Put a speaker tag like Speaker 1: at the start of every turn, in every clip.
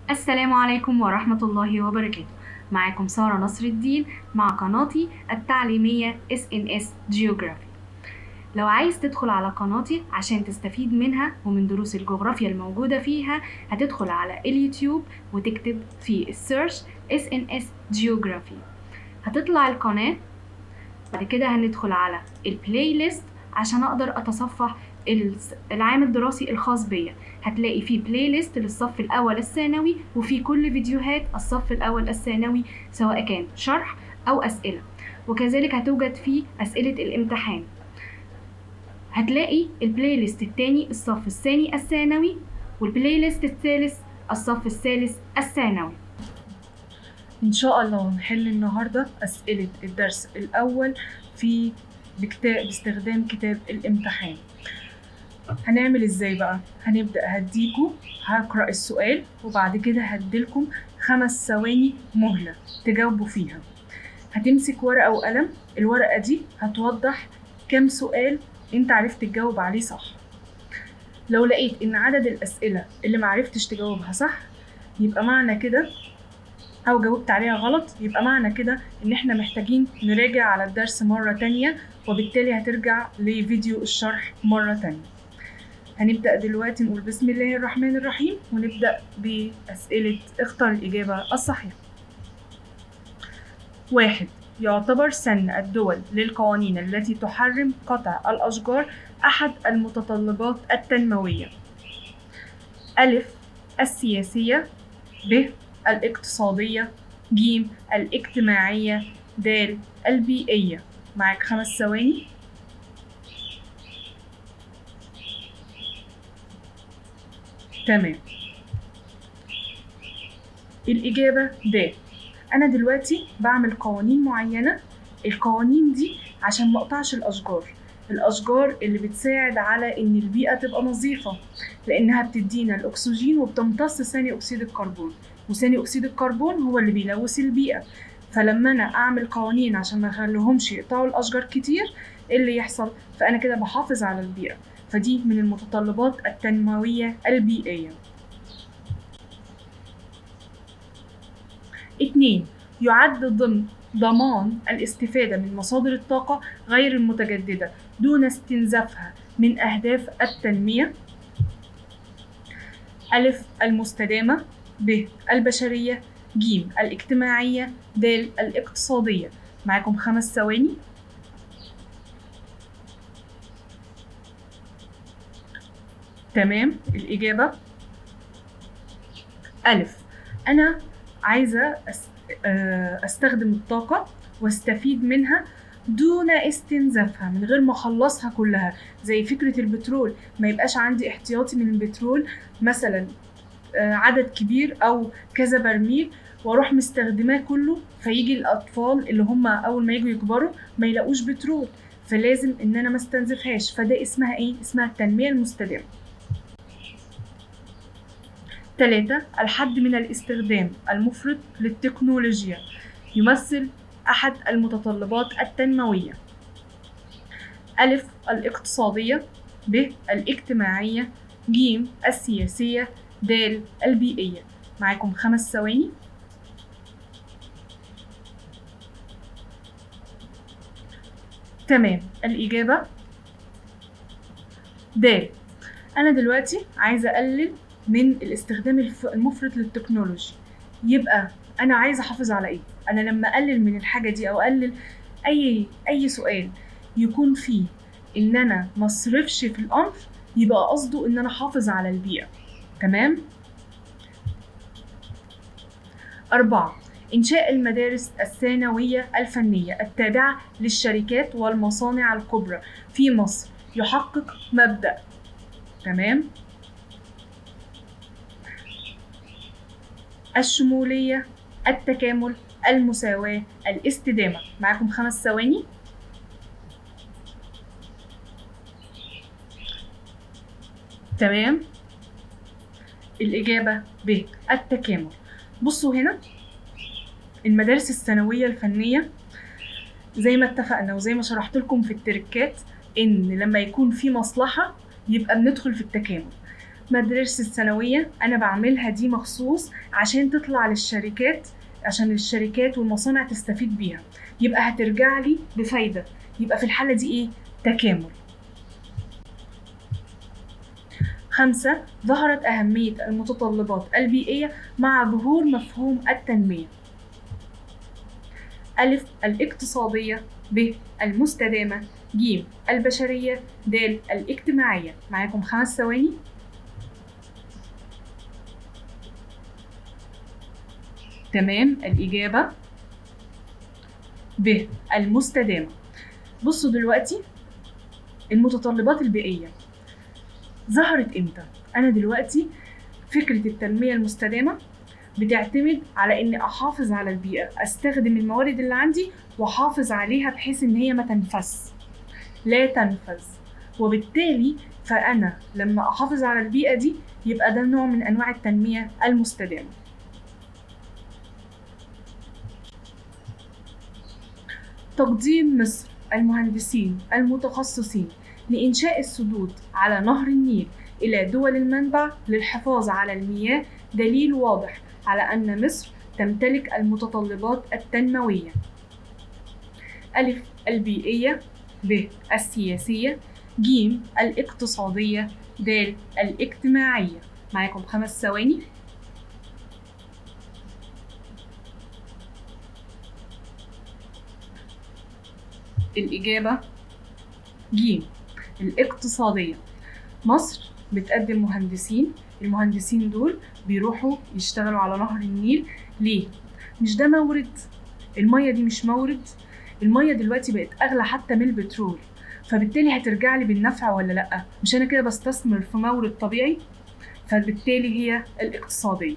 Speaker 1: السلام عليكم ورحمة الله وبركاته معاكم سارة نصر الدين مع قناتي التعليمية SNS Geography لو عايز تدخل على قناتي عشان تستفيد منها ومن دروس الجغرافيا الموجودة فيها هتدخل على اليوتيوب وتكتب في السيرش SNS Geography هتطلع القناة بعد كده هندخل على البلاي ليست عشان اقدر اتصفح الس- العام الدراسي الخاص بيا هتلاقي فيه بلاي ليست للصف الاول الثانوي وفي كل فيديوهات الصف الاول الثانوي سواء كان شرح او اسئله وكذلك هتوجد فيه اسئله الامتحان هتلاقي البلاي ليست التاني الصف الثاني الثانوي والبلاي ليست الثالث الصف الثالث الثانوي
Speaker 2: إن شاء الله نحل النهاردة أسئلة الدرس الأول في بكتاب باستخدام كتاب الامتحان هنعمل ازاي بقى هنبدأ هديكوا هقرأ السؤال وبعد كده هديلكم خمس ثواني مهلة تجاوبوا فيها هتمسك ورقة وقلم الورقة دي هتوضح كم سؤال انت عرفت تجاوب عليه صح لو لقيت ان عدد الأسئلة اللي معرفتش تجاوبها صح يبقى معنى كده أو جاوبت عليها غلط يبقى معنى كده إن إحنا محتاجين نراجع على الدرس مرة تانية وبالتالي هترجع لفيديو الشرح مرة تانية هنبدأ دلوقتي نقول بسم الله الرحمن الرحيم ونبدأ بأسئلة اختر الإجابة الصحيحة واحد يعتبر سن الدول للقوانين التي تحرم قطع الأشجار أحد المتطلبات التنموية ألف السياسية ب الاقتصادية ج الاجتماعية د البيئية معاك خمس ثواني تمام الإجابة د أنا دلوقتي بعمل قوانين معينة القوانين دي عشان مقطعش الأشجار الأشجار اللي بتساعد على إن البيئة تبقى نظيفة لأنها بتدينا الأكسجين وبتمتص ثاني أكسيد الكربون وثاني اكسيد الكربون هو اللي بيلوث البيئه فلما انا اعمل قوانين عشان ما اخليهمش يقطعوا الاشجار كتير ايه اللي يحصل فانا كده بحافظ على البيئه فدي من المتطلبات التنمويه البيئيه اتنين يعد ضمن ضمان الاستفادة من مصادر الطاقة غير المتجددة دون استنزافها من أهداف التنمية ألف المستدامة ب البشرية ج الاجتماعية د الاقتصادية معاكم خمس ثواني تمام الإجابة ألف أنا عايزة أس- آه، أستخدم الطاقة واستفيد منها دون استنزافها من غير ما اخلصها كلها زي فكرة البترول ما يبقاش عندي احتياطي من البترول مثلا آه، عدد كبير او كذا برميل واروح مستخدماه كله فيجي الاطفال اللي هم اول ما يجوا يكبروا ما يلاقوش بترول فلازم ان انا ما استنزفهاش فده اسمها ايه اسمها التنميه المستدامه ثلاثة الحد من الاستخدام المفرط للتكنولوجيا يمثل أحد المتطلبات التنموية ألف الاقتصادية ب الاجتماعية ج السياسية د البيئية معاكم خمس ثواني تمام الإجابة د أنا دلوقتي عايزة أقلل من الاستخدام الف- المفرط للتكنولوجي يبقى أنا عايزة أحافظ على إيه؟ أنا لما أقلل من الحاجة دي أو أقلل أي أي سؤال يكون فيه إن أنا مصرفش في الأمر يبقى قصده إن أنا أحافظ على البيئة تمام؟ أربعة إنشاء المدارس الثانوية الفنية التابعة للشركات والمصانع الكبرى في مصر يحقق مبدأ تمام الشمولية التكامل المساواة الاستدامة معاكم خمس ثواني تمام الإجابة ب التكامل بصوا هنا المدارس الثانوية الفنية زي ما اتفقنا وزي ما شرحت لكم في التركات ان لما يكون في مصلحة يبقى بندخل في التكامل مدارس الثانوية أنا بعملها دي مخصوص عشان تطلع للشركات عشان الشركات والمصانع تستفيد بيها يبقى هترجع لي بفايدة يبقى في الحالة دي إيه؟ تكامل خمسة ظهرت أهمية المتطلبات البيئية مع ظهور مفهوم التنمية ألف الاقتصادية ب المستدامة ج البشرية د الاجتماعية معاكم خمس ثواني تمام الإجابة ب المستدامة بصوا دلوقتي المتطلبات البيئية ظهرت امتى؟ أنا دلوقتي فكرة التنمية المستدامة بتعتمد على إني أحافظ على البيئة أستخدم الموارد اللي عندي وأحافظ عليها بحيث إن هي ما تنفس لا تنفذ وبالتالي فأنا لما أحافظ على البيئة دي يبقى ده نوع من أنواع التنمية المستدامة تقديم مصر المهندسين المتخصصين لإنشاء السدود على نهر النيل إلى دول المنبع للحفاظ على المياه دليل واضح على أن مصر تمتلك المتطلبات التنموية ألف البيئية ب السياسية ج الاقتصادية د الاجتماعية معاكم خمس ثواني الإجابة ج الاقتصادية مصر بتقدم مهندسين المهندسين دول بيروحوا يشتغلوا على نهر النيل ليه؟ مش ده مورد المية دي مش مورد المية دلوقتي بقت أغلى حتى من البترول فبالتالي هترجع لي بالنفع ولا لأ؟ مش أنا كده بستثمر في مورد طبيعي فبالتالي هي الاقتصادية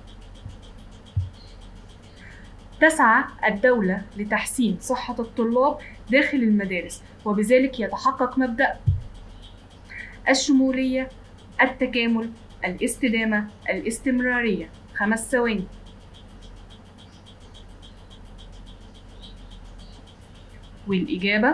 Speaker 2: تسعى الدولة لتحسين صحة الطلاب داخل المدارس وبذلك يتحقق مبدأ الشمولية التكامل الاستدامة الاستمرارية خمس ثواني والإجابة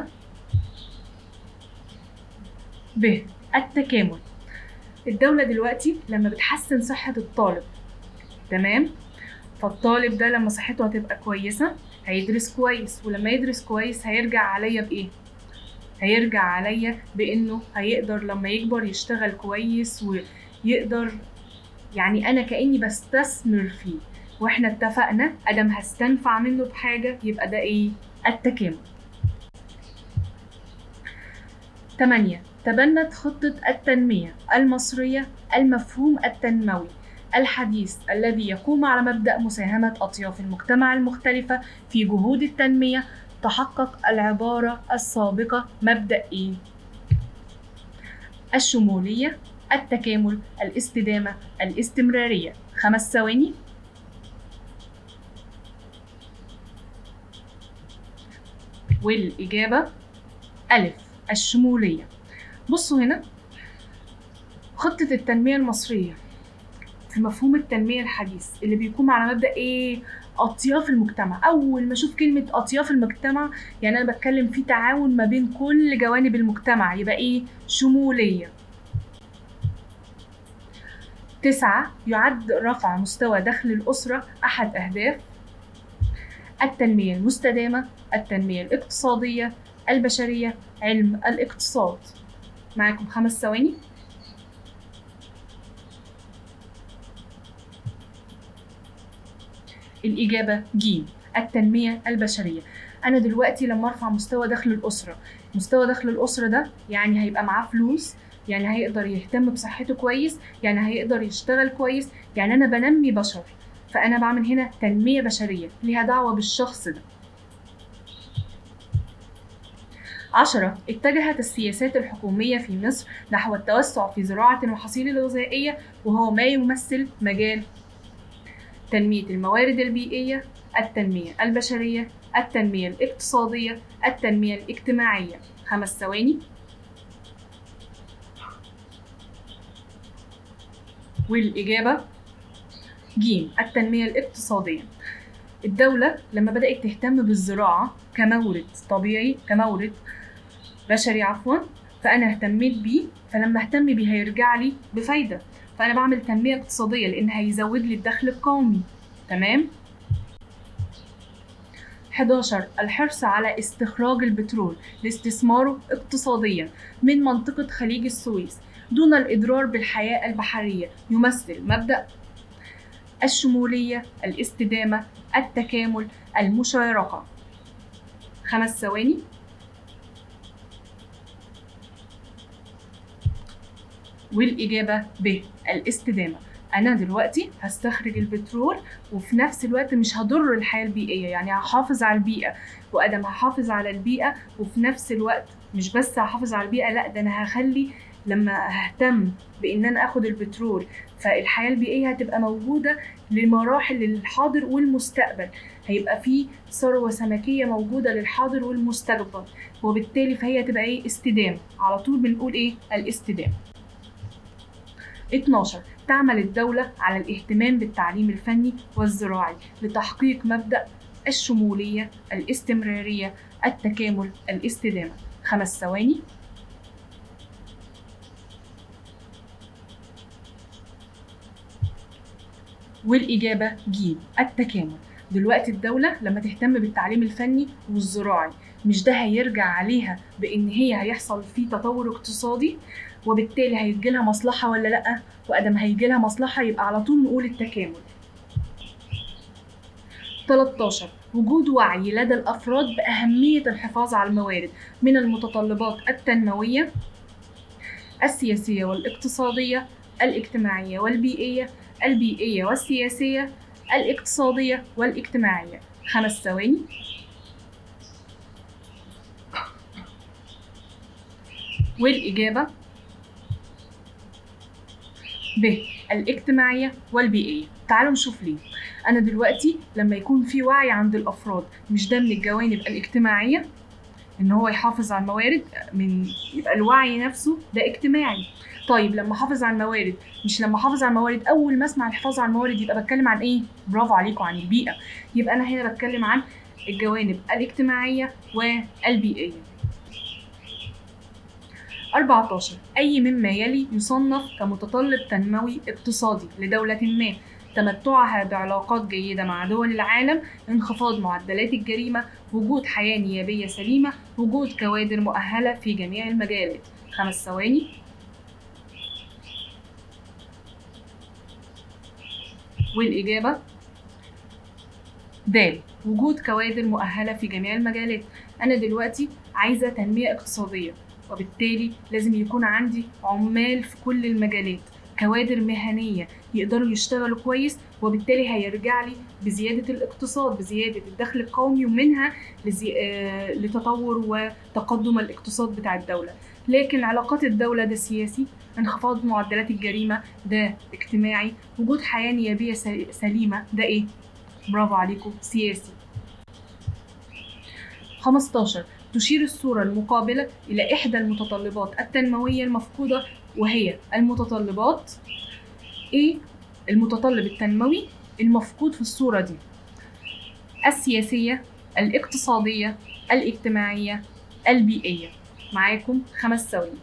Speaker 2: ب التكامل الدولة دلوقتي لما بتحسن صحة الطالب تمام فالطالب ده لما صحته هتبقى كويسة هيدرس كويس ولما يدرس كويس هيرجع عليا بإيه؟ هيرجع عليا بإنه هيقدر لما يكبر يشتغل كويس ويقدر يعني أنا كأني بستثمر فيه واحنا اتفقنا ادم هستنفع منه بحاجة يبقى ده ايه؟ التكامل. 8 تبنت خطة التنمية المصرية المفهوم التنموي الحديث الذي يقوم على مبدأ مساهمة أطياف المجتمع المختلفة في جهود التنمية تحقق العبارة السابقة مبدأ إيه؟ الشمولية التكامل الاستدامة الاستمرارية خمس ثواني والإجابة ألف الشمولية بصوا هنا خطة التنمية المصرية في مفهوم التنمية الحديث اللي بيقوم على مبدأ إيه؟ أطياف المجتمع أول ما أشوف كلمة أطياف المجتمع يعني أنا بتكلم في تعاون ما بين كل جوانب المجتمع يبقى إيه؟ شمولية تسعة يعد رفع مستوى دخل الأسرة أحد أهداف التنمية المستدامة التنمية الاقتصادية البشرية علم الاقتصاد معاكم خمس ثواني الإجابة ج التنمية البشرية أنا دلوقتي لما أرفع مستوى دخل الأسرة مستوى دخل الأسرة ده يعني هيبقى معاه فلوس يعني هيقدر يهتم بصحته كويس يعني هيقدر يشتغل كويس يعني أنا بنمي بشر فأنا بعمل هنا تنمية بشرية ليها دعوة بالشخص ده عشرة اتجهت السياسات الحكومية في مصر نحو التوسع في زراعة المحاصيل الغذائية وهو ما يمثل مجال تنمية الموارد البيئية التنمية البشرية التنمية الاقتصادية التنمية الاجتماعية خمس ثواني والإجابة ج التنمية الاقتصادية الدولة لما بدأت تهتم بالزراعة كمورد طبيعي كمورد بشري عفوا فأنا اهتميت بيه فلما اهتم بيه هيرجع لي بفايدة فانا بعمل تنميه اقتصاديه لان هيزود لي الدخل القومي تمام 11 الحرص على استخراج البترول لاستثماره اقتصاديا من منطقة خليج السويس دون الإضرار بالحياة البحرية يمثل مبدأ الشمولية الاستدامة التكامل المشاركة خمس ثواني والإجابة ب الاستدامة أنا دلوقتي هستخرج البترول وفي نفس الوقت مش هضر الحياة البيئية يعني هحافظ على البيئة وأدم هحافظ على البيئة وفي نفس الوقت مش بس هحافظ على البيئة لأ ده أنا هخلي لما ههتم بإن أنا آخد البترول فالحياة البيئية هتبقى موجودة لمراحل الحاضر والمستقبل هيبقى في ثروة سمكية موجودة للحاضر والمستقبل وبالتالي فهي تبقى ايه استدامة على طول بنقول ايه الاستدامة 12 تعمل الدولة على الاهتمام بالتعليم الفني والزراعي لتحقيق مبدأ الشمولية الاستمرارية التكامل الاستدامة خمس ثواني والإجابة ج التكامل دلوقتي الدولة لما تهتم بالتعليم الفني والزراعي مش ده هيرجع عليها بإن هي هيحصل فيه تطور اقتصادي وبالتالي هيجيلها مصلحة ولا لأ وأدم هيجيلها مصلحة يبقى على طول نقول التكامل 13 وجود وعي لدى الأفراد بأهمية الحفاظ على الموارد من المتطلبات التنموية السياسية والاقتصادية الاجتماعية والبيئية البيئية والسياسية الاقتصادية والاجتماعية خمس ثواني والإجابة ب الاجتماعية والبيئية تعالوا نشوف ليه أنا دلوقتي لما يكون في وعي عند الأفراد مش ده من الجوانب الاجتماعية إن هو يحافظ على الموارد من يبقى الوعي نفسه ده اجتماعي طيب لما احافظ على الموارد مش لما احافظ على الموارد اول ما اسمع الحفاظ على الموارد يبقى بتكلم عن ايه برافو عليكم عن البيئه يبقى انا هنا بتكلم عن الجوانب الاجتماعيه والبيئيه 14 أي مما يلي يصنف كمتطلب تنموي اقتصادي لدولة ما تمتعها بعلاقات جيدة مع دول العالم انخفاض معدلات الجريمة وجود حياة نيابية سليمة وجود كوادر مؤهلة في جميع المجالات خمس ثواني والإجابة د وجود كوادر مؤهلة في جميع المجالات أنا دلوقتي عايزة تنمية اقتصادية وبالتالي لازم يكون عندي عمال في كل المجالات كوادر مهنية يقدروا يشتغلوا كويس وبالتالي هيرجع لي بزيادة الاقتصاد بزيادة الدخل القومي ومنها لزي... آه... لتطور وتقدم الاقتصاد بتاع الدولة لكن علاقات الدولة ده سياسي انخفاض معدلات الجريمة ده اجتماعي وجود حياة نيابية سليمة ده ايه؟ برافو عليكم سياسي 15 تشير الصورة المقابلة إلى إحدى المتطلبات التنموية المفقودة وهي المتطلبات إيه؟ المتطلب التنموي المفقود في الصورة دي السياسية الاقتصادية الاجتماعية البيئية معاكم خمس ثواني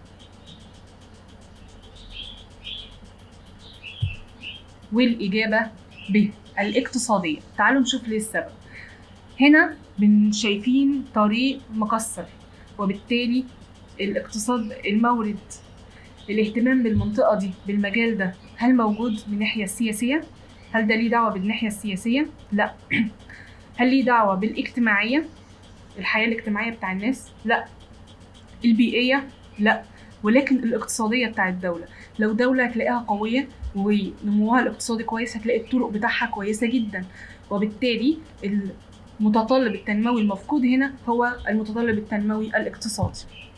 Speaker 2: والإجابة ب الاقتصادية تعالوا نشوف ليه السبب هنا بن شايفين طريق مكسر وبالتالي الاقتصاد المورد الاهتمام بالمنطقة دي بالمجال ده هل موجود من الناحية السياسية؟ هل ده ليه دعوة بالناحية السياسية؟ لا هل ليه دعوة بالاجتماعية؟ الحياة الاجتماعية بتاع الناس؟ لا البيئية؟ لا ولكن الاقتصادية بتاع الدولة لو دولة هتلاقيها قوية ونموها الاقتصادي كويس هتلاقي الطرق بتاعها كويسة جدا وبالتالي المتطلب التنموي المفقود هنا هو المتطلب التنموي الاقتصادي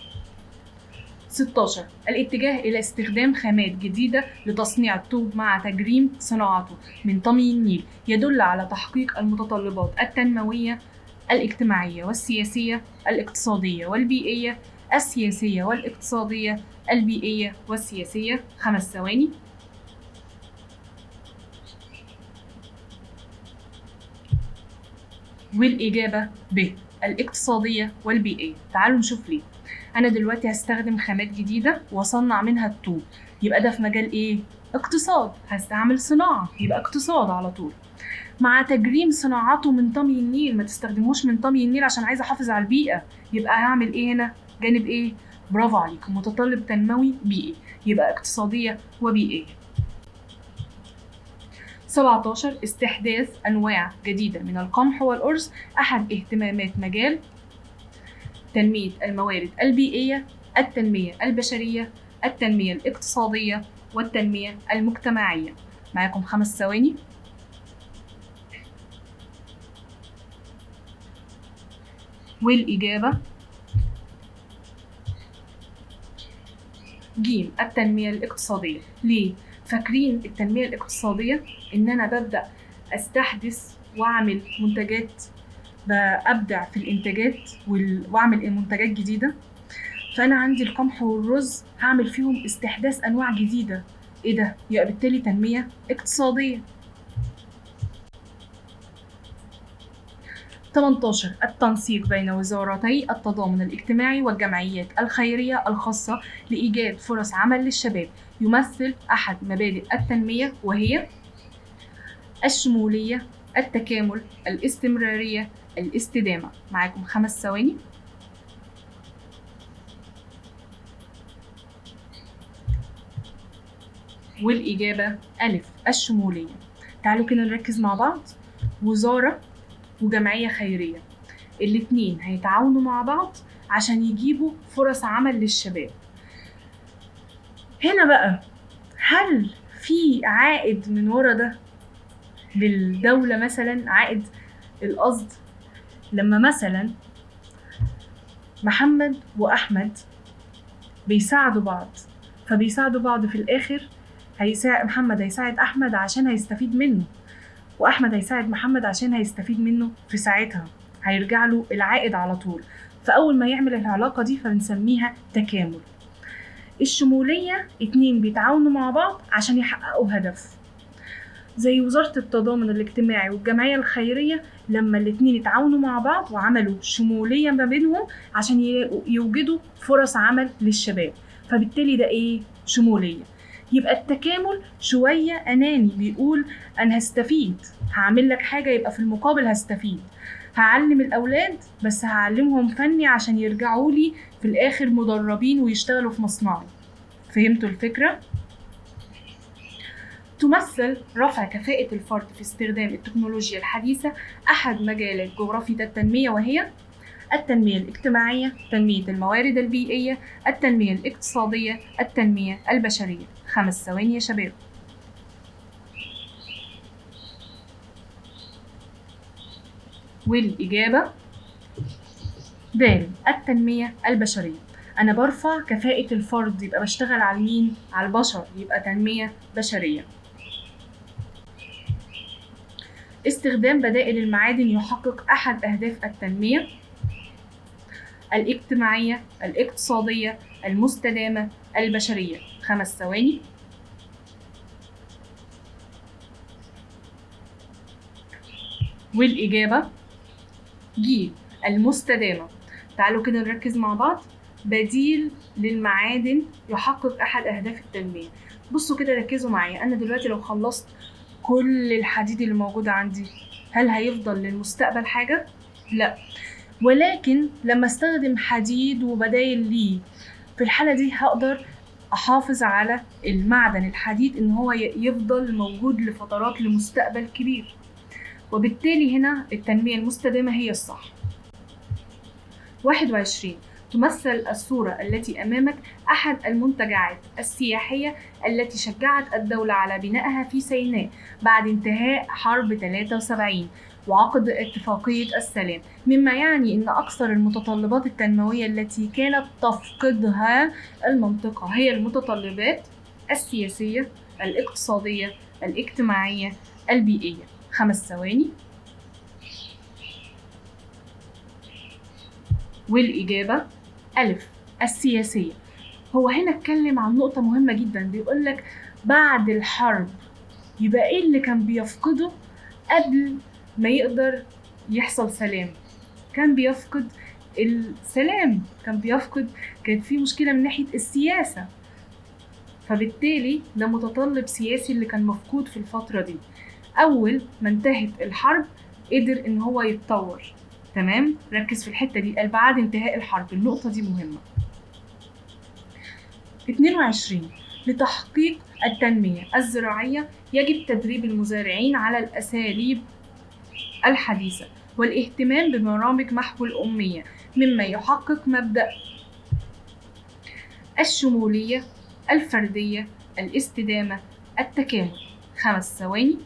Speaker 2: 16 الاتجاه إلى استخدام خامات جديدة لتصنيع الطوب مع تجريم صناعته من طمي النيل يدل على تحقيق المتطلبات التنموية الاجتماعية والسياسية الاقتصادية والبيئية السياسية والاقتصادية البيئية والسياسية خمس ثواني والإجابة ب الاقتصادية والبيئية تعالوا نشوف ليه أنا دلوقتي هستخدم خامات جديدة وأصنع منها الطوب يبقى ده في مجال إيه؟ اقتصاد هستعمل صناعة يبقى اقتصاد على طول مع تجريم صناعاته من طمي النيل ما تستخدموش من طمي النيل عشان عايزة أحافظ على البيئة يبقى هعمل إيه هنا جانب إيه برافو عليك متطلب تنموي بيئي يبقى اقتصادية وبيئية 17 استحداث أنواع جديدة من القمح والأرز أحد اهتمامات مجال تنمية الموارد البيئية التنمية البشرية التنمية الاقتصادية والتنمية المجتمعية معاكم خمس ثواني والإجابة جيم التنمية الاقتصادية ليه؟ فاكرين التنمية الاقتصادية إن أنا ببدأ أستحدث وأعمل منتجات بأبدع في الإنتاجات وال- وأعمل منتجات جديدة فأنا عندي القمح والرز هعمل فيهم استحداث أنواع جديدة إيه ده؟ يبقى بالتالي تنمية اقتصادية 18 التنسيق بين وزارتي التضامن الاجتماعي والجمعيات الخيرية الخاصة لإيجاد فرص عمل للشباب يمثل أحد مبادئ التنمية وهي الشمولية التكامل الاستمرارية الاستدامة معاكم خمس ثواني والإجابة ألف الشمولية تعالوا كده نركز مع بعض وزارة وجمعية خيرية الاتنين هيتعاونوا مع بعض عشان يجيبوا فرص عمل للشباب هنا بقى هل في عائد من ورا ده للدولة مثلا عائد القصد لما مثلا محمد وأحمد بيساعدوا بعض فبيساعدوا بعض في الآخر هيساعد محمد هيساعد أحمد عشان هيستفيد منه واحمد هيساعد محمد عشان هيستفيد منه في ساعتها هيرجع له العائد على طول فاول ما يعمل العلاقه دي فبنسميها تكامل الشموليه اتنين بيتعاونوا مع بعض عشان يحققوا هدف زي وزارة التضامن الاجتماعي والجمعية الخيرية لما الاتنين اتعاونوا مع بعض وعملوا شمولية ما بينهم عشان ي- يوجدوا فرص عمل للشباب فبالتالي ده ايه؟ شمولية يبقى التكامل شوية أناني بيقول أنا هستفيد هعمل لك حاجة يبقى في المقابل هستفيد هعلم الأولاد بس هعلمهم فني عشان يرجعوا لي في الآخر مدربين ويشتغلوا في مصنعي فهمتوا الفكرة؟ تمثل رفع كفاءة الفرد في استخدام التكنولوجيا الحديثة أحد مجالات جغرافية التنمية وهي التنمية الاجتماعية، تنمية الموارد البيئية، التنمية الاقتصادية، التنمية البشرية. خمس ثواني يا شباب. والإجابة د التنمية البشرية أنا برفع كفاءة الفرد يبقى بشتغل على مين؟ على البشر يبقى تنمية بشرية استخدام بدائل المعادن يحقق أحد أهداف التنمية الاجتماعية الاقتصادية المستدامة البشرية خمس ثواني والإجابة ج المستدامة تعالوا كده نركز مع بعض بديل للمعادن يحقق أحد أهداف التنمية بصوا كده ركزوا معايا أنا دلوقتي لو خلصت كل الحديد اللي موجود عندي هل هيفضل للمستقبل حاجة؟ لا ولكن لما استخدم حديد وبدايل ليه في الحالة دي هقدر أحافظ على المعدن الحديد إن هو ي- يفضل موجود لفترات لمستقبل كبير وبالتالي هنا التنمية المستدامة هي الصح 21 تمثل الصورة التي أمامك أحد المنتجعات السياحية التي شجعت الدولة على بنائها في سيناء بعد انتهاء حرب 73 وعقد اتفاقية السلام مما يعني أن أكثر المتطلبات التنموية التي كانت تفقدها المنطقة هي المتطلبات السياسية الاقتصادية الاجتماعية البيئية خمس ثواني والإجابة ألف السياسية هو هنا اتكلم عن نقطة مهمة جدا بيقول لك بعد الحرب يبقى ايه اللي كان بيفقده قبل ما يقدر يحصل سلام كان بيفقد السلام كان بيفقد كانت في مشكلة من ناحية السياسة فبالتالي ده متطلب سياسي اللي كان مفقود في الفترة دي أول ما انتهت الحرب قدر إن هو يتطور تمام ركز في الحتة دي قال بعد انتهاء الحرب النقطة دي مهمة 22 لتحقيق التنمية الزراعية يجب تدريب المزارعين على الأساليب الحديثة والاهتمام ببرامج محو الأمية مما يحقق مبدأ الشمولية الفردية الاستدامة التكامل خمس ثواني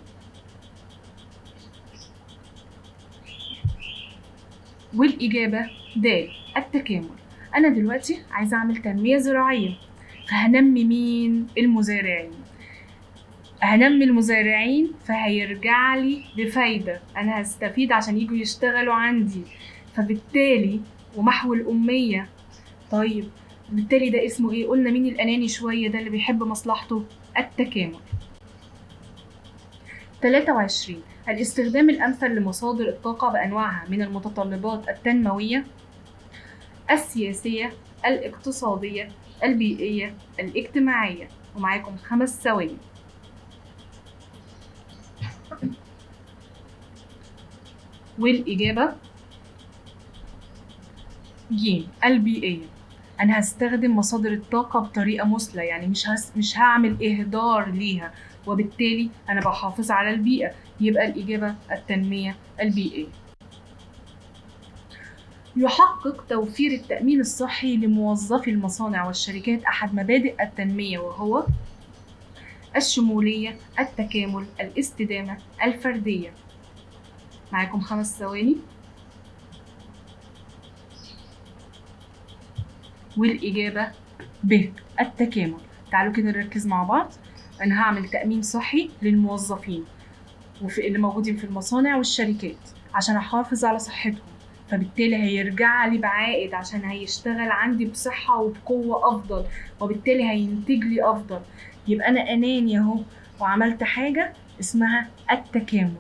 Speaker 2: والإجابة د التكامل أنا دلوقتي عايزة أعمل تنمية زراعية فهنمي مين المزارعين هنمي المزارعين فهيرجع لي بفايدة أنا هستفيد عشان يجوا يشتغلوا عندي فبالتالي ومحو الأمية طيب بالتالي ده اسمه ايه قلنا مين الأناني شوية ده اللي بيحب مصلحته التكامل 23 الاستخدام الأمثل لمصادر الطاقة بأنواعها من المتطلبات التنموية السياسية الاقتصادية البيئية الاجتماعية ومعاكم خمس ثواني والإجابة ج البيئية أنا هستخدم مصادر الطاقة بطريقة مثلى يعني مش هس... مش هعمل إهدار ليها وبالتالي أنا بحافظ على البيئة يبقى الإجابة التنمية البيئية يحقق توفير التأمين الصحي لموظفي المصانع والشركات أحد مبادئ التنمية وهو الشمولية التكامل الاستدامة الفردية معاكم خمس ثواني والإجابة ب التكامل تعالوا كده نركز مع بعض أنا هعمل تأمين صحي للموظفين وفي اللي موجودين في المصانع والشركات عشان أحافظ على صحتهم فبالتالي هيرجع لي بعائد عشان هيشتغل عندي بصحة وبقوة أفضل وبالتالي هينتج لي أفضل يبقى أنا أناني أهو وعملت حاجة اسمها التكامل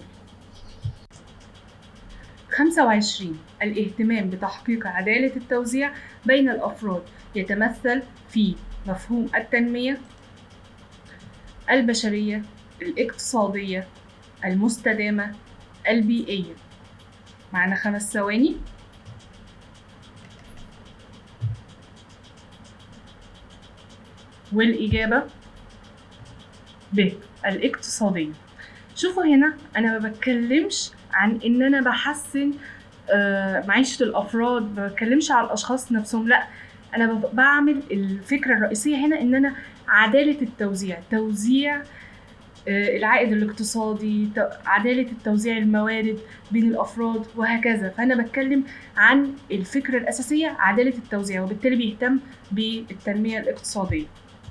Speaker 2: 25 الاهتمام بتحقيق عدالة التوزيع بين الأفراد يتمثل في مفهوم التنمية البشرية الاقتصادية المستدامة البيئية معنا خمس ثواني والإجابة ب الاقتصادية شوفوا هنا أنا ما بتكلمش عن إن أنا بحسن آه، معيشة الأفراد ما بتكلمش على الأشخاص نفسهم لأ أنا ب- بعمل الفكرة الرئيسية هنا إن أنا عدالة التوزيع توزيع آه، العائد الاقتصادي ت- عدالة التوزيع الموارد بين الأفراد وهكذا فأنا بتكلم عن الفكرة الأساسية عدالة التوزيع وبالتالي بيهتم بالتنمية الاقتصادية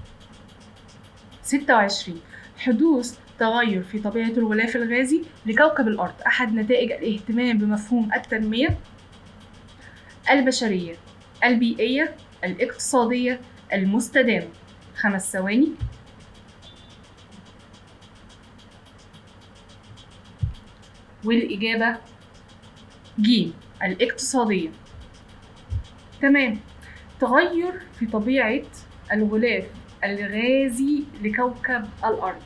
Speaker 2: 26 حدوث تغير في طبيعة الغلاف الغازي لكوكب الأرض أحد نتائج الاهتمام بمفهوم التنمية البشرية البيئية الاقتصادية المستدامة خمس ثواني والإجابة ج الاقتصادية تمام تغير في طبيعة الغلاف الغازي لكوكب الأرض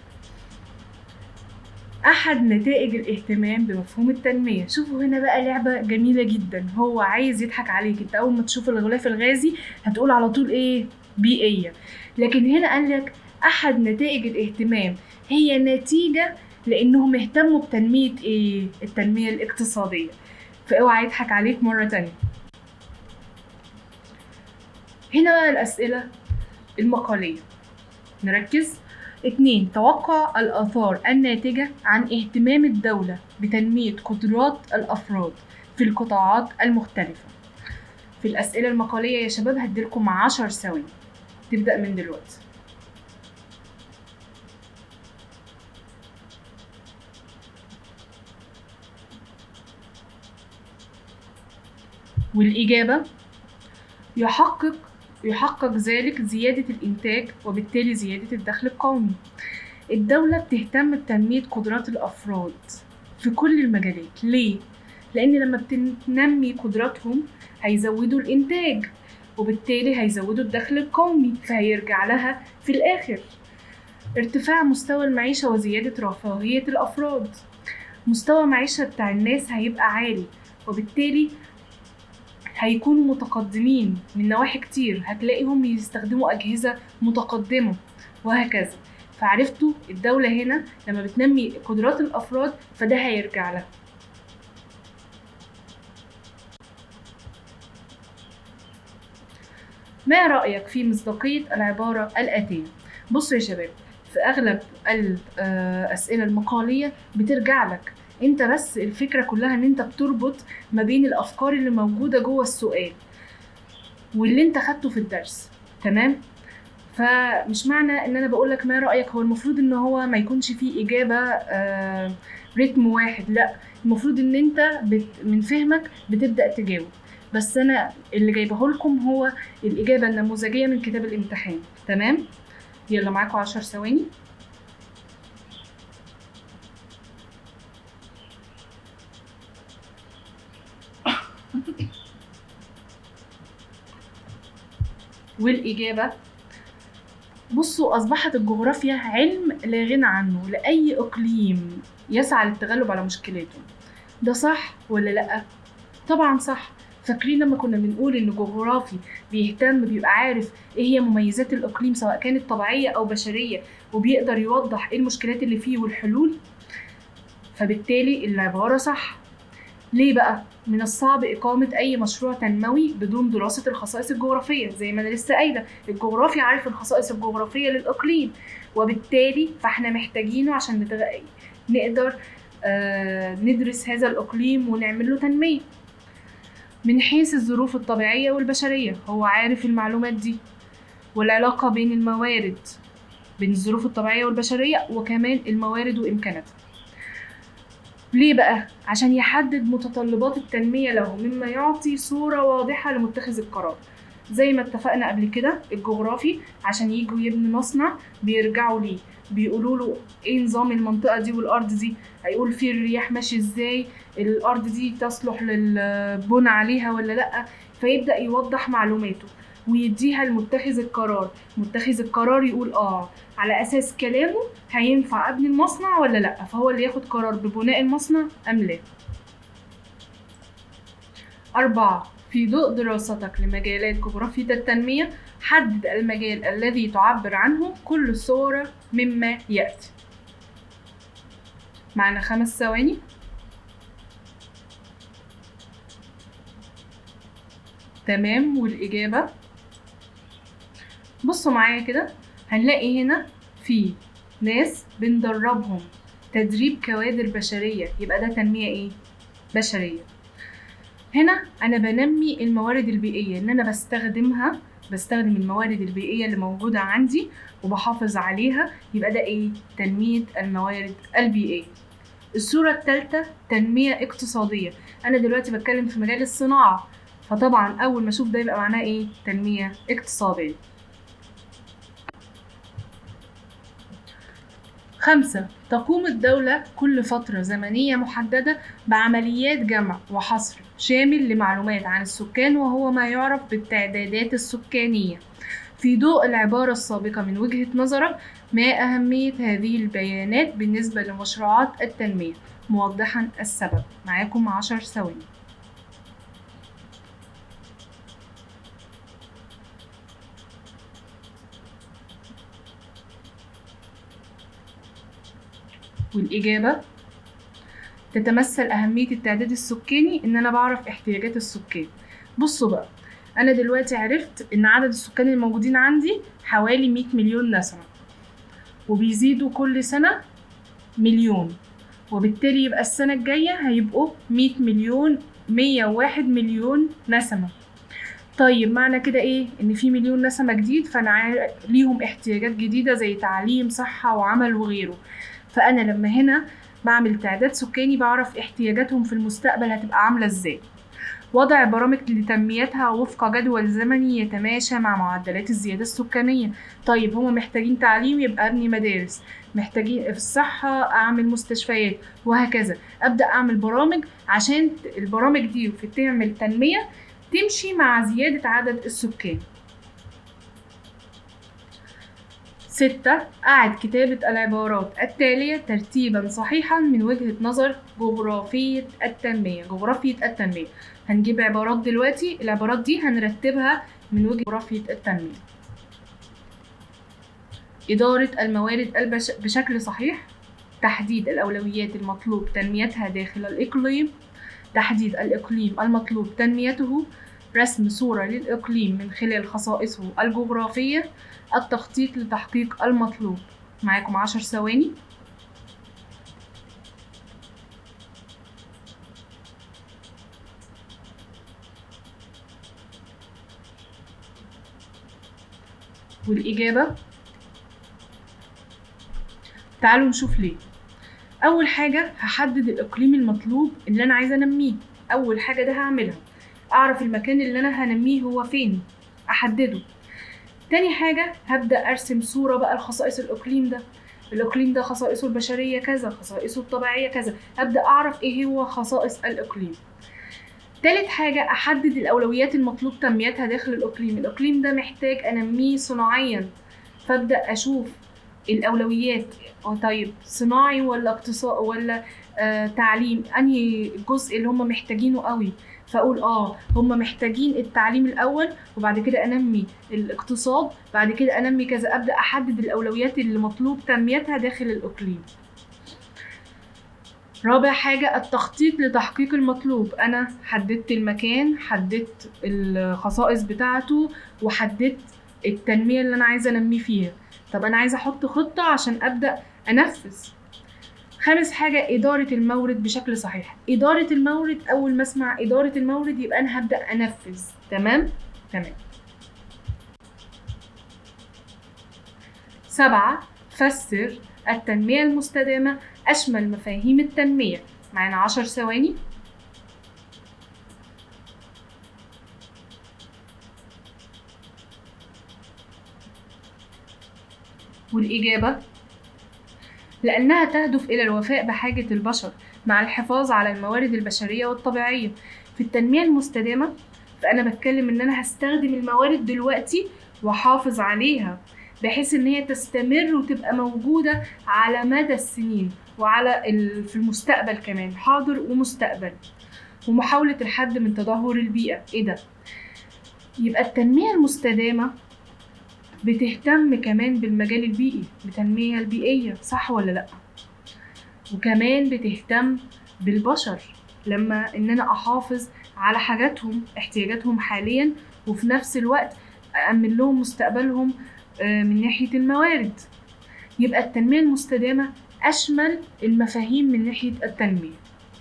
Speaker 2: أحد نتائج الاهتمام بمفهوم التنمية شوفوا هنا بقى لعبة جميلة جدا هو عايز يضحك عليك انت أول ما تشوف الغلاف الغازي هتقول على طول إيه بيئية لكن هنا قال لك أحد نتائج الاهتمام هي نتيجة لأنهم اهتموا بتنمية إيه التنمية الاقتصادية فاوعى يضحك عليك مرة تانية هنا بقى الأسئلة المقالية نركز اتنين توقع الآثار الناتجة عن اهتمام الدولة بتنمية قدرات الأفراد في القطاعات المختلفة في الأسئلة المقالية يا شباب هديلكم عشر ثواني تبدأ من دلوقتي والإجابة يحقق يحقق ذلك زيادة الإنتاج وبالتالي زيادة الدخل القومي الدولة بتهتم بتنمية قدرات الأفراد في كل المجالات ليه؟ لأن لما بتنمي قدراتهم هيزودوا الإنتاج وبالتالي هيزودوا الدخل القومي فهيرجع لها في الآخر ارتفاع مستوى المعيشة وزيادة رفاهية الأفراد مستوى المعيشة بتاع الناس هيبقى عالي وبالتالي هيكونوا متقدمين من نواحي كتير هتلاقيهم يستخدموا أجهزة متقدمة وهكذا فعرفتوا الدولة هنا لما بتنمي قدرات الأفراد فده هيرجع لها ما رأيك في مصداقية العبارة الآتية؟ بصوا يا شباب في أغلب الأسئلة المقالية بترجع لك انت بس الفكرة كلها ان انت بتربط ما بين الأفكار اللي موجودة جوه السؤال واللي انت خدته في الدرس تمام؟ فمش معنى ان انا بقول لك ما رايك هو المفروض ان هو ما يكونش فيه اجابه آه رتم واحد لا المفروض ان انت بت من فهمك بتبدا تجاوب بس انا اللي جايبه لكم هو الاجابه النموذجيه من كتاب الامتحان تمام يلا معاكم عشر ثواني والإجابة بصوا أصبحت الجغرافيا علم لا غنى عنه لأي إقليم يسعى للتغلب على مشكلاته ده صح ولا لأ؟ طبعا صح فاكرين لما كنا بنقول إن جغرافي بيهتم بيبقى عارف إيه هي مميزات الإقليم سواء كانت طبيعية أو بشرية وبيقدر يوضح إيه المشكلات اللي فيه والحلول فبالتالي العبارة صح ليه بقى؟ من الصعب إقامة أي مشروع تنموي بدون دراسة الخصائص الجغرافية زي ما أنا لسه قايلة الجغرافي عارف الخصائص الجغرافية للإقليم وبالتالي فإحنا محتاجينه عشان نتغ... نقدر آه ندرس هذا الإقليم ونعمل له تنمية من حيث الظروف الطبيعية والبشرية هو عارف المعلومات دي والعلاقة بين الموارد بين الظروف الطبيعية والبشرية وكمان الموارد وإمكاناتها ليه بقى؟ عشان يحدد متطلبات التنمية له مما يعطي صورة واضحة لمتخذ القرار زي ما اتفقنا قبل كده الجغرافي عشان يجوا يبني مصنع بيرجعوا ليه بيقولوا له ايه نظام المنطقة دي والأرض دي هيقول فيه الرياح ماشي ازاي الأرض دي تصلح للبنى عليها ولا لأ فيبدأ يوضح معلوماته ويديها لمتخذ القرار متخذ القرار يقول اه على اساس كلامه هينفع ابني المصنع ولا لا فهو اللي ياخد قرار ببناء المصنع ام لا أربعة في ضوء دراستك لمجالات جغرافية التنمية حدد المجال الذي تعبر عنه كل صورة مما يأتي معنا خمس ثواني تمام والإجابة بصوا معايا كده هنلاقي هنا في ناس بندربهم تدريب كوادر بشرية يبقى ده تنمية ايه؟ بشرية هنا أنا بنمي الموارد البيئية إن أنا بستخدمها بستخدم الموارد البيئية اللي موجودة عندي وبحافظ عليها يبقى ده ايه؟ تنمية الموارد البيئية الصورة الثالثة تنمية اقتصادية أنا دلوقتي بتكلم في مجال الصناعة فطبعا أول ما أشوف ده يبقى معناه ايه؟ تنمية اقتصادية خمسة تقوم الدولة كل فترة زمنية محددة بعمليات جمع وحصر شامل لمعلومات عن السكان وهو ما يعرف بالتعدادات السكانية في ضوء العبارة السابقة من وجهة نظرك ما أهمية هذه البيانات بالنسبة لمشروعات التنمية موضحا السبب معاكم عشر ثواني والإجابة تتمثل أهمية التعداد السكاني إن أنا بعرف احتياجات السكان بصوا بقى أنا دلوقتي عرفت إن عدد السكان الموجودين عندي حوالي 100 مليون نسمة وبيزيدوا كل سنة مليون وبالتالي يبقى السنة الجاية هيبقوا 100 مليون 101 مليون نسمة طيب معنى كده ايه ان في مليون نسمة جديد فانا ليهم احتياجات جديدة زي تعليم صحة وعمل وغيره فانا لما هنا بعمل تعداد سكاني بعرف احتياجاتهم في المستقبل هتبقى عاملة ازاي وضع برامج لتنميتها وفق جدول زمني يتماشى مع معدلات الزيادة السكانية طيب هما محتاجين تعليم يبقى ابني مدارس محتاجين في الصحة أعمل مستشفيات وهكذا أبدأ أعمل برامج عشان البرامج دي في تعمل تنمية تمشي مع زيادة عدد السكان ستة أعد كتابة العبارات التالية ترتيبا صحيحا من وجهة نظر جغرافية التنمية جغرافية التنمية هنجيب عبارات دلوقتي العبارات دي هنرتبها من وجهة جغرافية التنمية إدارة الموارد البش... بشكل صحيح تحديد الأولويات المطلوب تنميتها داخل الإقليم تحديد الإقليم المطلوب تنميته رسم صورة للإقليم من خلال خصائصه الجغرافية التخطيط لتحقيق المطلوب معاكم عشر ثواني والإجابة تعالوا نشوف ليه أول حاجة هحدد الإقليم المطلوب اللي أنا عايزة أنميه أول حاجة ده هعملها أعرف المكان اللي أنا هنميه هو فين أحدده تاني حاجة هبدأ أرسم صورة بقى لخصائص الإقليم ده الإقليم ده خصائصه البشرية كذا خصائصه الطبيعية كذا أبدأ أعرف إيه هو خصائص الإقليم تالت حاجة أحدد الأولويات المطلوب تنميتها داخل الإقليم الإقليم ده محتاج أنميه صناعيا فأبدأ أشوف الأولويات اه طيب صناعي ولا اقتصاد ولا آه تعليم أنهي الجزء اللي هم محتاجينه قوي فاقول اه هم محتاجين التعليم الاول وبعد كده انمي الاقتصاد بعد كده انمي كذا ابدا احدد الاولويات اللي مطلوب تنميتها داخل الاقليم رابع حاجة التخطيط لتحقيق المطلوب أنا حددت المكان حددت الخصائص بتاعته وحددت التنمية اللي أنا عايزة أنميه فيها طب أنا عايزة أحط خطة عشان أبدأ أنفذ خامس حاجة إدارة المورد بشكل صحيح إدارة المورد أول ما أسمع إدارة المورد يبقى أنا هبدأ أنفذ تمام؟ تمام سبعة فسر التنمية المستدامة أشمل مفاهيم التنمية معانا عشر ثواني والإجابة لأنها تهدف إلى الوفاء بحاجة البشر مع الحفاظ على الموارد البشرية والطبيعية في التنمية المستدامة فأنا بتكلم إن أنا هستخدم الموارد دلوقتي وأحافظ عليها بحيث إن هي تستمر وتبقى موجودة على مدى السنين وعلى ال... في المستقبل كمان حاضر ومستقبل ومحاولة الحد من تدهور البيئة إيه ده؟ يبقى التنمية المستدامة بتهتم كمان بالمجال البيئي بالتنمية البيئية صح ولا لأ وكمان بتهتم بالبشر لما ان انا احافظ على حاجاتهم احتياجاتهم حاليا وفي نفس الوقت أأمن لهم مستقبلهم من ناحية الموارد يبقى التنمية المستدامة أشمل المفاهيم من ناحية التنمية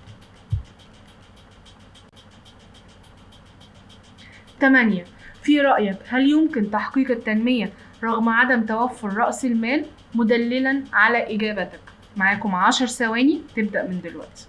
Speaker 2: تمانية في رأيك هل يمكن تحقيق التنمية رغم عدم توفر رأس المال مدللا على إجابتك معاكم عشر ثواني تبدأ من دلوقتي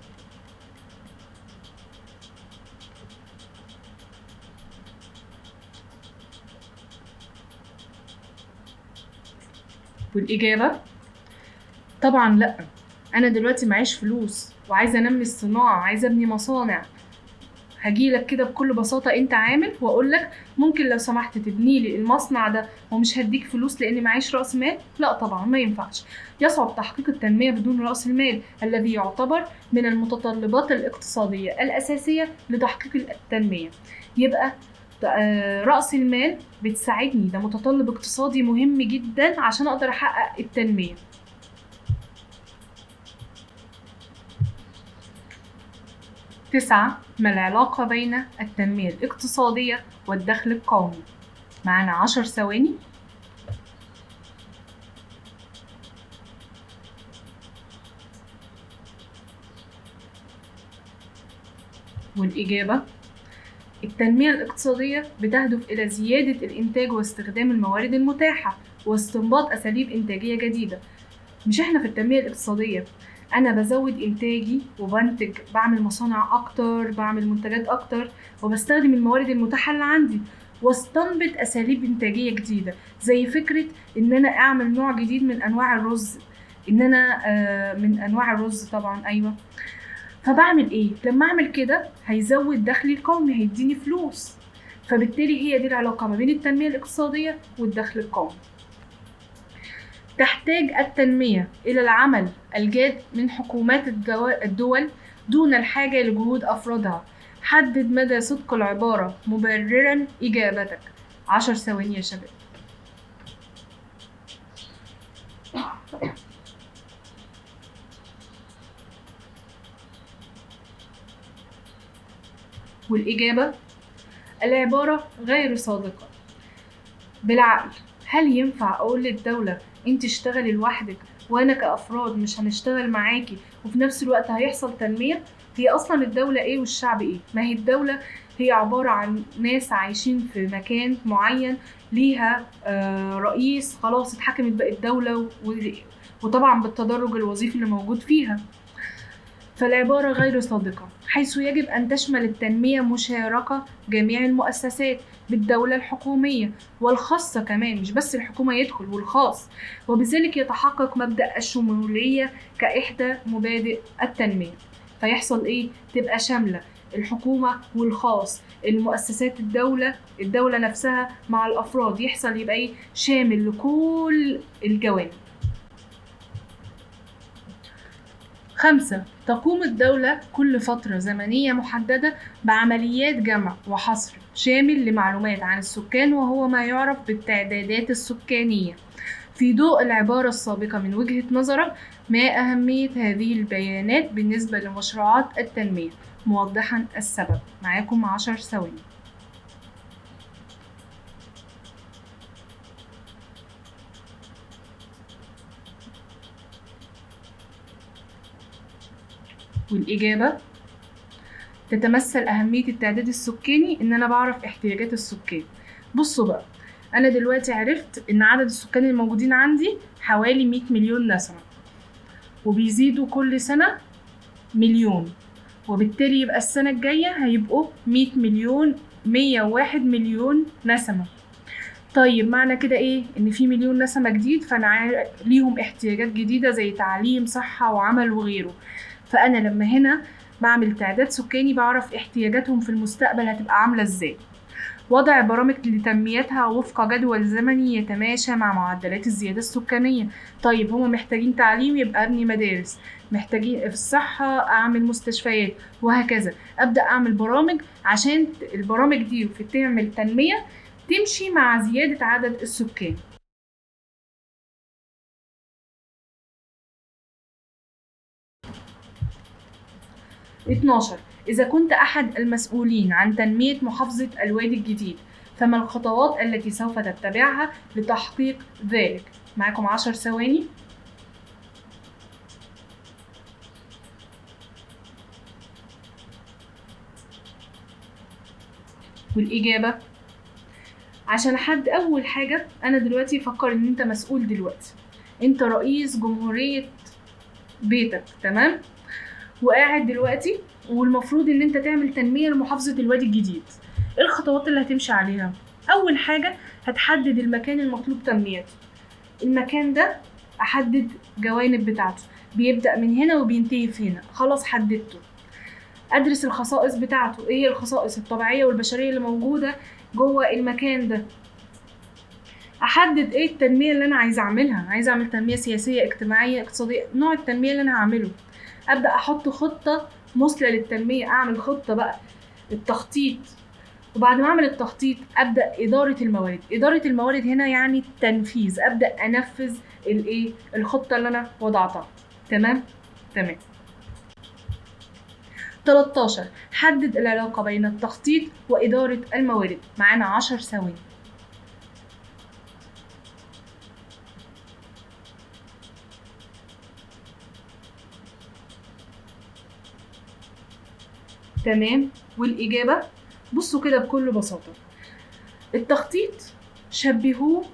Speaker 2: والإجابة طبعا لأ أنا دلوقتي معيش فلوس وعايزة أنمي الصناعة عايزة أبني مصانع هجيلك كده بكل بساطة أنت عامل وأقولك ممكن لو سمحت تبني لي المصنع ده ومش هديك فلوس لأني معيش رأس مال لا طبعا ما ينفعش يصعب تحقيق التنمية بدون رأس المال الذي يعتبر من المتطلبات الاقتصادية الأساسية لتحقيق التنمية يبقى رأس المال بتساعدني ده متطلب اقتصادي مهم جدا عشان أقدر أحقق التنمية تسعة ما العلاقة بين التنمية الاقتصادية والدخل القومي معانا عشر ثواني والإجابة التنمية الاقتصادية بتهدف إلى زيادة الإنتاج واستخدام الموارد المتاحة واستنباط أساليب إنتاجية جديدة مش إحنا في التنمية الاقتصادية أنا بزود إنتاجي وبنتج بعمل مصانع أكتر بعمل منتجات أكتر وبستخدم الموارد المتاحة اللي عندي واستنبط أساليب إنتاجية جديدة زي فكرة إن أنا أعمل نوع جديد من أنواع الرز إن أنا آه من أنواع الرز طبعا أيوة فبعمل ايه لما اعمل كده هيزود دخلي القومي هيديني فلوس فبالتالي هي دي العلاقة ما بين التنمية الاقتصادية والدخل القومي تحتاج التنمية إلى العمل الجاد من حكومات الدو- الدول دون الحاجة لجهود أفرادها حدد مدى صدق العبارة مبررا إجابتك عشر ثواني يا شباب والإجابة العبارة غير صادقة بالعقل هل ينفع أقول للدولة أنت اشتغلي لوحدك وأنا كأفراد مش هنشتغل معاكي وفي نفس الوقت هيحصل تنمية هي أصلا الدولة إيه والشعب إيه ما هي الدولة هي عبارة عن ناس عايشين في مكان معين ليها آه، رئيس خلاص اتحكمت بقت دولة و- وطبعا بالتدرج الوظيفي اللي موجود فيها فالعبارة غير صادقة حيث يجب أن تشمل التنمية مشاركة جميع المؤسسات بالدولة الحكومية والخاصة كمان مش بس الحكومة يدخل والخاص وبذلك يتحقق مبدأ الشمولية كإحدى مبادئ التنمية فيحصل إيه؟ تبقى شاملة الحكومة والخاص المؤسسات الدولة الدولة نفسها مع الأفراد يحصل يبقى إيه؟ شامل لكل الجوانب خمسة تقوم الدولة كل فترة زمنية محددة بعمليات جمع وحصر شامل لمعلومات عن السكان وهو ما يعرف بالتعدادات السكانية في ضوء العبارة السابقة من وجهة نظرك ما أهمية هذه البيانات بالنسبة لمشروعات التنمية موضحا السبب معاكم عشر ثواني والإجابة تتمثل أهمية التعداد السكاني إن أنا بعرف احتياجات السكان بصوا بقى أنا دلوقتي عرفت إن عدد السكان الموجودين عندي حوالي 100 مليون نسمة وبيزيدوا كل سنة مليون وبالتالي يبقى السنة الجاية هيبقوا 100 مليون 101 مليون نسمة طيب معنى كده ايه ان في مليون نسمة جديد فانا عار- ليهم احتياجات جديدة زي تعليم صحة وعمل وغيره فانا لما هنا بعمل تعداد سكاني بعرف احتياجاتهم في المستقبل هتبقى عاملة ازاي وضع برامج لتنميتها وفق جدول زمني يتماشى مع معدلات الزيادة السكانية طيب هما محتاجين تعليم يبقى ابني مدارس محتاجين في الصحة أعمل مستشفيات وهكذا أبدأ أعمل برامج عشان البرامج دي في تعمل تنمية تمشي مع زيادة عدد السكان اتناشر إذا كنت أحد المسؤولين عن تنمية محافظة الوادي الجديد فما الخطوات التي سوف تتبعها لتحقيق ذلك معكم عشر ثواني والإجابة عشان حد أول حاجة أنا دلوقتي فكر إن أنت مسؤول دلوقتي أنت رئيس جمهورية بيتك تمام وقاعد دلوقتي والمفروض إن أنت تعمل تنمية لمحافظة الوادي الجديد إيه الخطوات اللي هتمشي عليها؟ أول حاجة هتحدد المكان المطلوب تنميته المكان ده أحدد جوانب بتاعته بيبدأ من هنا وبينتهي في هنا خلاص حددته ادرس الخصائص بتاعته ايه هي الخصائص الطبيعيه والبشريه اللي موجوده جوه المكان ده احدد ايه التنميه اللي انا عايزه اعملها عايزه اعمل تنميه سياسيه اجتماعيه اقتصاديه نوع التنميه اللي انا هعمله ابدا احط خطه مثلى للتنميه اعمل خطه بقى التخطيط وبعد ما اعمل التخطيط ابدا اداره الموارد اداره الموارد هنا يعني التنفيذ ابدا انفذ الايه الخطه اللي انا وضعتها تمام تمام 13 حدد العلاقة بين التخطيط وإدارة الموارد معانا 10 ثواني تمام والإجابة بصوا كده بكل بساطة التخطيط شبهوه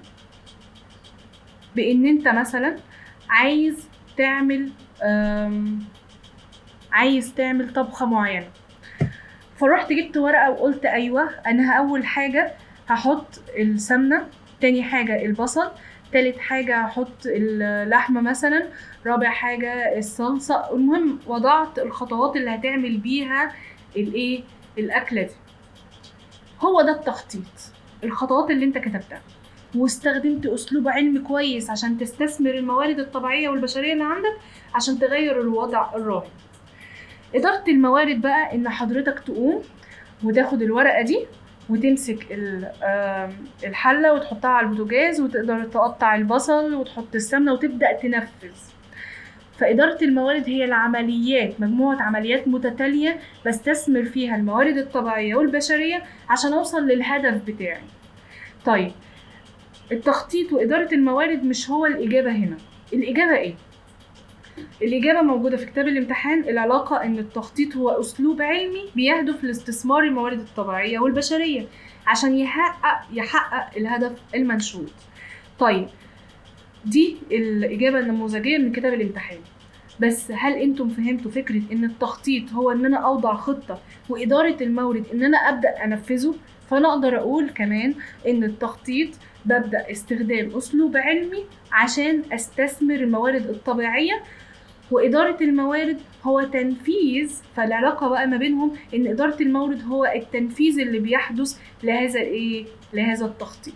Speaker 2: بإن أنت مثلا عايز تعمل أم عايز تعمل طبخة معينة فرحت جبت ورقة وقلت أيوة أنا أول حاجة هحط السمنة تاني حاجة البصل تالت حاجة هحط اللحمة مثلا رابع حاجة الصلصة المهم وضعت الخطوات اللي هتعمل بيها الايه الأكلة دي هو ده التخطيط الخطوات اللي انت كتبتها واستخدمت اسلوب علمي كويس عشان تستثمر الموارد الطبيعيه والبشريه اللي عندك عشان تغير الوضع الراهن اداره الموارد بقى ان حضرتك تقوم وتاخد الورقه دي وتمسك ال- آم، الحله وتحطها على البوتاجاز وتقدر تقطع البصل وتحط السمنه وتبدا تنفذ فإدارة الموارد هي العمليات مجموعة عمليات متتالية بستثمر فيها الموارد الطبيعية والبشرية عشان أوصل للهدف بتاعي طيب التخطيط وإدارة الموارد مش هو الإجابة هنا الإجابة إيه؟ الإجابة موجودة في كتاب الامتحان العلاقة إن التخطيط هو أسلوب علمي بيهدف لاستثمار الموارد الطبيعية والبشرية عشان يحقق يحقق الهدف المنشود طيب دي الإجابة النموذجية من كتاب الامتحان بس هل انتم فهمتوا فكرة ان التخطيط هو ان انا اوضع خطة وادارة المورد ان انا ابدأ انفذه فانا اقدر اقول كمان ان التخطيط ببدأ استخدام اسلوب علمي عشان استثمر الموارد الطبيعية وإدارة الموارد هو تنفيذ فالعلاقة بقى ما بينهم إن إدارة المورد هو التنفيذ اللي بيحدث لهذا الإيه؟ لهذا التخطيط.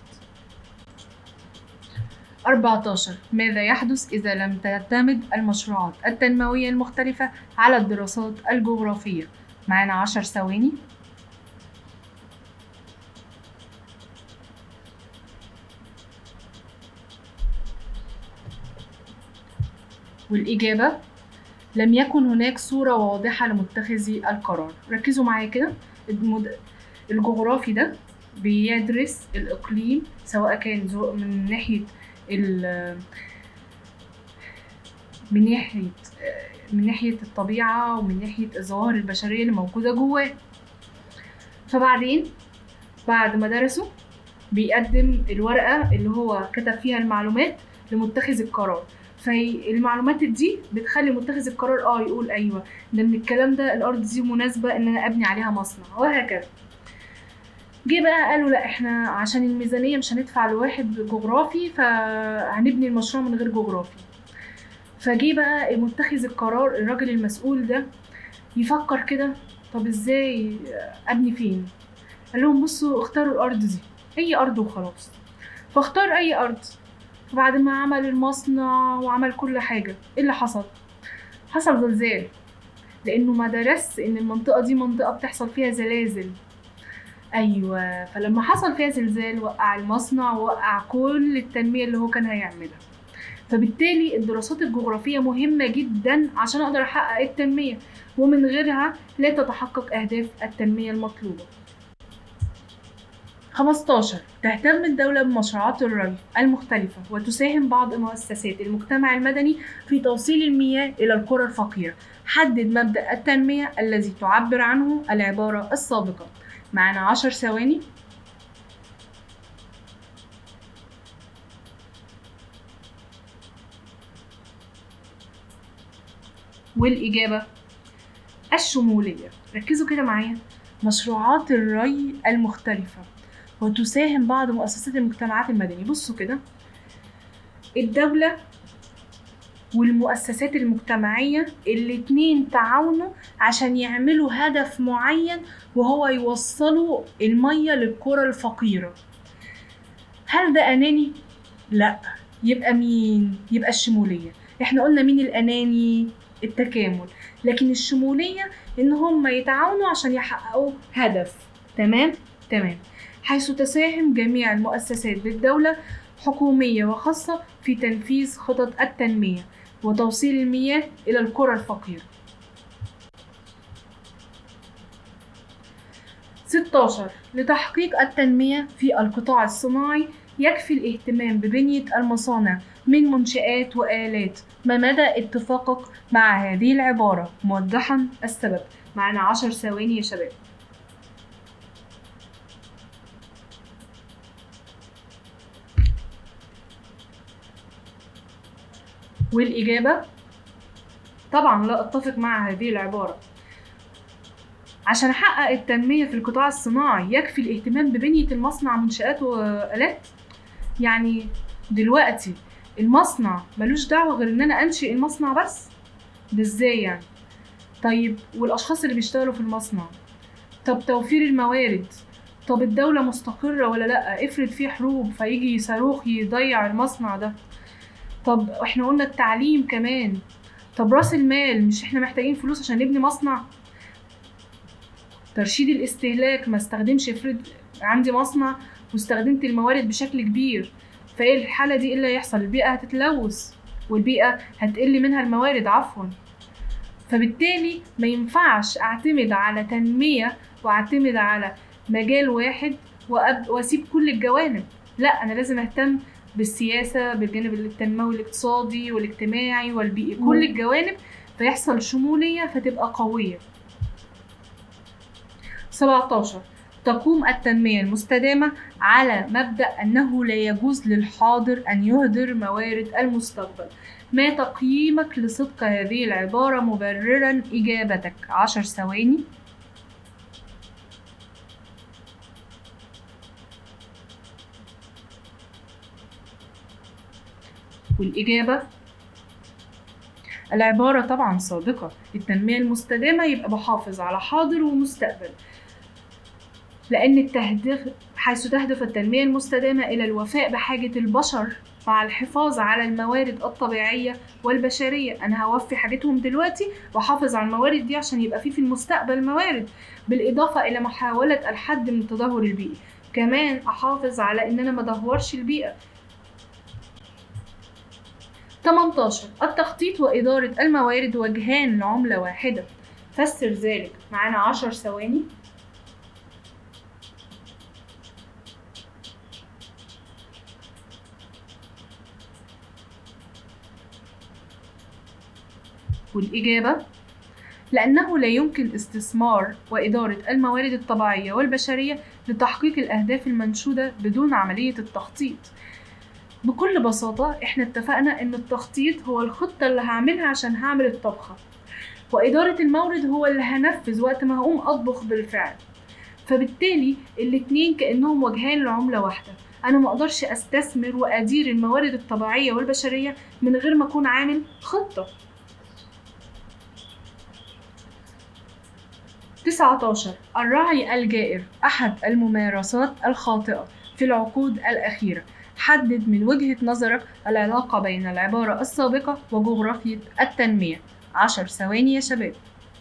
Speaker 2: 14 ماذا يحدث إذا لم تعتمد المشروعات التنموية المختلفة على الدراسات الجغرافية؟ معانا 10 ثواني والإجابة لم يكن هناك صورة واضحة لمتخذي القرار ركزوا معايا كده المد... الجغرافي ده بيدرس الإقليم سواء كان زو- من ناحية ال من ناحية من ناحية الطبيعة ومن ناحية الظواهر البشرية اللي موجودة جواه فبعدين بعد ما درسوا بيقدم الورقة اللي هو كتب فيها المعلومات لمتخذ القرار فالمعلومات دي بتخلي متخذ القرار اه يقول ايوه ده من الكلام ده الارض دي مناسبه ان انا ابني عليها مصنع وهكذا جه بقى قالوا لا احنا عشان الميزانيه مش هندفع لواحد جغرافي فهنبني المشروع من غير جغرافي فجه بقى متخذ القرار الراجل المسؤول ده يفكر كده طب ازاي ابني فين قال لهم بصوا اختاروا الارض دي اي ارض وخلاص فاختار اي ارض فبعد ما عمل المصنع وعمل كل حاجة ايه اللي حصل؟ حصل زلزال لأنه ما درس إن المنطقة دي منطقة بتحصل فيها زلازل أيوة فلما حصل فيها زلزال وقع المصنع ووقع كل التنمية اللي هو كان هيعملها فبالتالي الدراسات الجغرافية مهمة جدا عشان أقدر أحقق التنمية ومن غيرها لا تتحقق أهداف التنمية المطلوبة 15 تهتم الدولة بمشروعات الري المختلفة وتساهم بعض مؤسسات المجتمع المدني في توصيل المياه إلى القرى الفقيرة حدد مبدأ التنمية الذي تعبر عنه العبارة السابقة معنا عشر ثواني والإجابة الشمولية ركزوا كده معايا مشروعات الري المختلفة وتساهم بعض مؤسسات المجتمعات المدني بصوا كده الدولة والمؤسسات المجتمعية الاتنين تعاونوا عشان يعملوا هدف معين وهو يوصلوا المية للقرى الفقيرة هل ده أناني؟ لا يبقى مين؟ يبقى الشمولية احنا قلنا مين الأناني؟ التكامل لكن الشمولية إن هم يتعاونوا عشان يحققوا هدف تمام؟ تمام حيث تساهم جميع المؤسسات بالدولة حكومية وخاصة في تنفيذ خطط التنمية وتوصيل المياه إلى القرى الفقيرة 16 لتحقيق التنمية في القطاع الصناعي يكفي الاهتمام ببنية المصانع من منشآت وآلات ما مدى اتفاقك مع هذه العبارة موضحا السبب معنا عشر ثواني يا شباب والإجابة طبعا لا أتفق مع هذه العبارة عشان أحقق التنمية في القطاع الصناعي يكفي الاهتمام ببنية المصنع منشآت وآلات يعني دلوقتي المصنع ملوش دعوة غير إن أنا أنشئ المصنع بس ده إزاي يعني طيب والأشخاص اللي بيشتغلوا في المصنع طب توفير الموارد طب الدولة مستقرة ولا لأ افرض في حروب فيجي صاروخ يضيع المصنع ده طب احنا قلنا التعليم كمان طب راس المال مش احنا محتاجين فلوس عشان نبني مصنع ترشيد الاستهلاك ما استخدمش افرض عندي مصنع واستخدمت الموارد بشكل كبير فايه الحالة دي ايه اللي هيحصل البيئة هتتلوث والبيئة هتقل منها الموارد عفوا فبالتالي ما ينفعش اعتمد على تنمية واعتمد على مجال واحد وأب... واسيب كل الجوانب لا انا لازم اهتم بالسياسة بالجانب التنموي الاقتصادي والاجتماعي والبيئي كل الجوانب فيحصل شمولية فتبقى قوية 17 تقوم التنمية المستدامة على مبدأ أنه لا يجوز للحاضر أن يهدر موارد المستقبل ما تقييمك لصدق هذه العبارة مبررا إجابتك عشر ثواني والإجابة العبارة طبعا صادقة التنمية المستدامة يبقى بحافظ على حاضر ومستقبل لأن التهدف حيث تهدف التنمية المستدامة إلى الوفاء بحاجة البشر مع الحفاظ على الموارد الطبيعية والبشرية أنا هوفي حاجتهم دلوقتي وأحافظ على الموارد دي عشان يبقى في في المستقبل موارد بالإضافة إلى محاولة الحد من التدهور البيئي كمان أحافظ على إن أنا ما دهورش البيئة 18 التخطيط وإدارة الموارد وجهان لعملة واحدة فسر ذلك معانا 10 ثواني والإجابة لأنه لا يمكن استثمار وإدارة الموارد الطبيعية والبشرية لتحقيق الأهداف المنشودة بدون عملية التخطيط بكل بساطة احنا اتفقنا ان التخطيط هو الخطة اللي هعملها عشان هعمل الطبخة وإدارة المورد هو اللي هنفذ وقت ما هقوم أطبخ بالفعل فبالتالي الاتنين كأنهم وجهان لعملة واحدة أنا مقدرش أستثمر وأدير الموارد الطبيعية والبشرية من غير ما أكون عامل خطة 19 الرعي الجائر أحد الممارسات الخاطئة في العقود الأخيرة حدد من وجهة نظرك العلاقة بين العبارة السابقة وجغرافية التنمية عشر ثواني يا شباب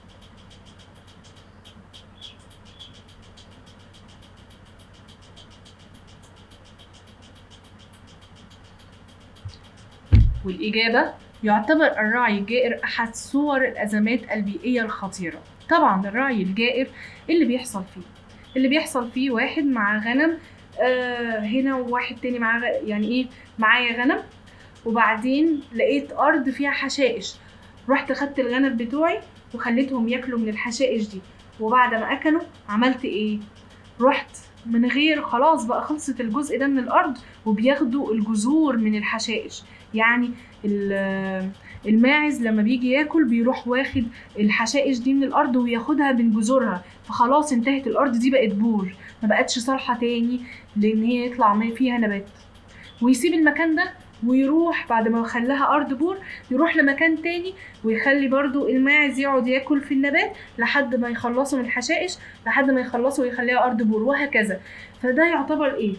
Speaker 2: والإجابة يعتبر الرعي الجائر أحد صور الأزمات البيئية الخطيرة طبعا الرعي الجائر اللي بيحصل فيه اللي بيحصل فيه واحد مع غنم آه هنا وواحد تاني معاه غ- يعني ايه معايا غنم وبعدين لقيت ارض فيها حشائش رحت خدت الغنم بتوعي وخليتهم ياكلوا من الحشائش دي وبعد ما اكلوا عملت ايه رحت من غير خلاص بقى خلصت الجزء ده من الارض وبياخدوا الجذور من الحشائش يعني ال- الماعز لما بيجي ياكل بيروح واخد الحشائش دي من الارض وياخدها من جذورها فخلاص انتهت الارض دي بقت بور ما بقتش صالحه تاني لان هي يطلع ما فيها نبات ويسيب المكان ده ويروح بعد ما خلاها ارض بور يروح لمكان تاني ويخلي برضو الماعز يقعد ياكل في النبات لحد ما يخلصوا من الحشائش لحد ما يخلصوا ويخليها ارض بور وهكذا فده يعتبر ايه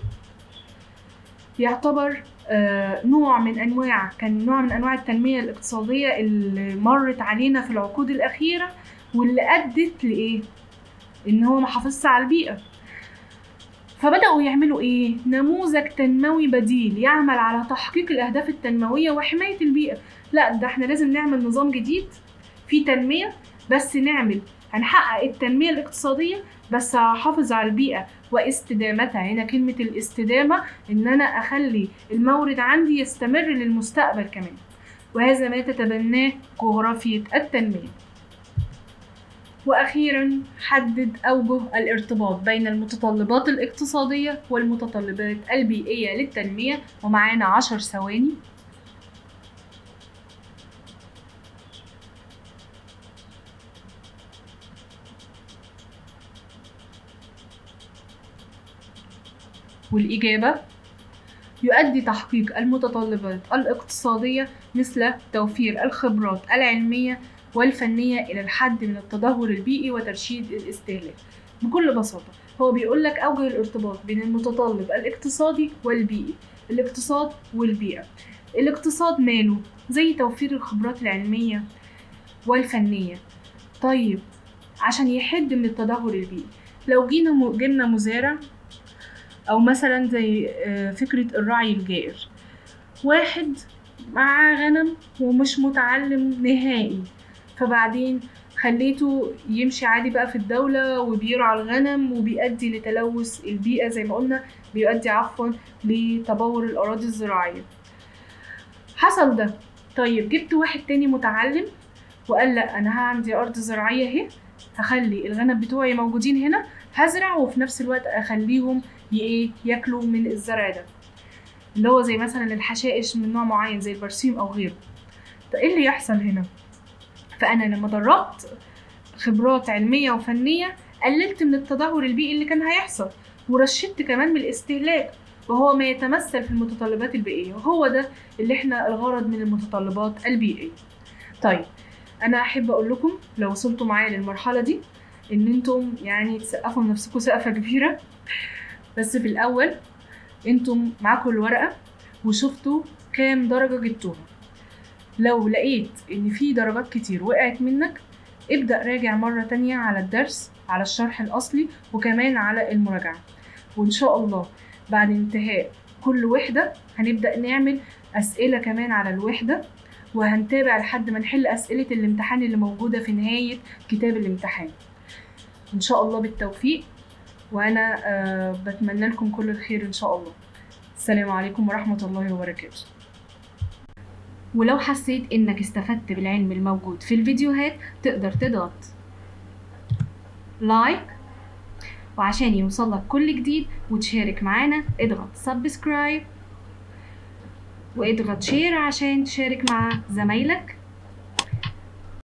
Speaker 2: يعتبر آه نوع من انواع كان نوع من انواع التنميه الاقتصاديه اللي مرت علينا في العقود الاخيره واللي ادت لايه ان هو ما حافظش على البيئه فبدأوا يعملوا إيه؟ نموذج تنموي بديل يعمل على تحقيق الأهداف التنموية وحماية البيئة لا ده احنا لازم نعمل نظام جديد فيه تنمية بس نعمل هنحقق التنمية الاقتصادية بس هحافظ على البيئة واستدامتها هنا كلمة الاستدامة إن أنا أخلي المورد عندي يستمر للمستقبل كمان وهذا ما تتبناه جغرافية التنمية وأخيرا حدد أوجه الارتباط بين المتطلبات الاقتصادية والمتطلبات البيئية للتنمية ومعانا عشر ثواني والإجابة يؤدي تحقيق المتطلبات الاقتصادية مثل توفير الخبرات العلمية والفنية إلى الحد من التدهور البيئي وترشيد الاستهلاك بكل بساطة هو بيقول لك أوجه الارتباط بين المتطلب الاقتصادي والبيئي الاقتصاد والبيئة الاقتصاد ماله زي توفير الخبرات العلمية والفنية طيب عشان يحد من التدهور البيئي لو جينا م- جبنا مزارع أو مثلا زي آه، فكرة الرعي الجائر واحد معاه غنم ومش متعلم نهائي فبعدين خليته يمشي عادي بقى في الدولة وبيرعى الغنم وبيؤدي لتلوث البيئة زي ما قلنا بيؤدي عفوا لتبور الأراضي الزراعية حصل ده طيب جبت واحد تاني متعلم وقال لا أنا عندي أرض زراعية اهي هخلي الغنم بتوعي موجودين هنا هزرع وفي نفس الوقت أخليهم ي- إيه ياكلوا من الزرع ده اللي هو زي مثلا الحشائش من نوع معين زي البرسيم أو غيره طب إيه اللي يحصل هنا؟ فأنا لما دربت خبرات علمية وفنية قللت من التدهور البيئي اللي كان هيحصل ورشدت كمان من الاستهلاك وهو ما يتمثل في المتطلبات البيئية وهو ده اللي احنا الغرض من المتطلبات البيئية طيب أنا أحب أقول لكم لو وصلتوا معايا للمرحلة دي إن انتم يعني تسقفوا لنفسكم سقفة كبيرة بس في الأول انتم معاكم الورقة وشفتوا كام درجة جبتوها لو لقيت ان في درجات كتير وقعت منك ابدأ راجع مرة تانية على الدرس على الشرح الأصلي وكمان على المراجعة وإن شاء الله بعد انتهاء كل وحدة هنبدأ نعمل أسئلة كمان على الوحدة وهنتابع لحد ما نحل أسئلة الامتحان اللي موجودة في نهاية كتاب الامتحان إن شاء الله بالتوفيق وأنا آه بتمنى لكم كل الخير إن شاء الله السلام عليكم ورحمة الله وبركاته
Speaker 1: ولو حسيت انك استفدت بالعلم الموجود في الفيديوهات تقدر تضغط لايك وعشان يوصلك كل جديد وتشارك معانا اضغط سبسكرايب واضغط شير عشان تشارك مع زمايلك